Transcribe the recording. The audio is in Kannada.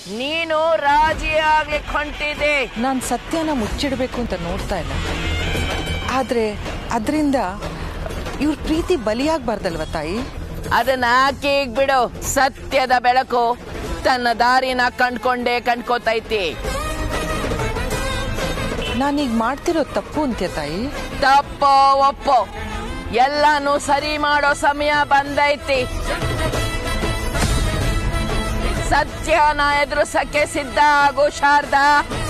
ನೀನು ರಾಜಿ ಆಗ್ಲಿಕ್ಕೆ ಹೊಂಟಿದೆ ನಾನು ಸತ್ಯನ ಮುಚ್ಚಿಡಬೇಕು ಅಂತ ನೋಡ್ತಾ ಇಲ್ಲ ಆದ್ರೆ ಅದರಿಂದ ಇವ್ರ ಪ್ರೀತಿ ಬಲಿಯಾಗಬಾರ್ದಲ್ವ ತಾಯಿ ಅದನ್ನ ಆಕೀಗ್ ಬಿಡು ಸತ್ಯದ ಬೆಳಕು ತನ್ನ ದಾರಿನ ಕಂಡ್ಕೊಂಡೇ ಕಂಡ್ಕೋತೈತಿ ನಾನೀಗ ಮಾಡ್ತಿರೋ ತಪ್ಪು ಅಂತ್ಯ ತಾಯಿ ತಪ್ಪೋ ಒಪ್ಪೋ ಎಲ್ಲಾನು ಸರಿ ಮಾಡೋ ಸಮಯ ಬಂದೈತಿ ಸತ್ಯನ ಎದುರಿಸಕ್ಕೆ ಸಿದ್ಧ ಆಗು ಶಾರದಾ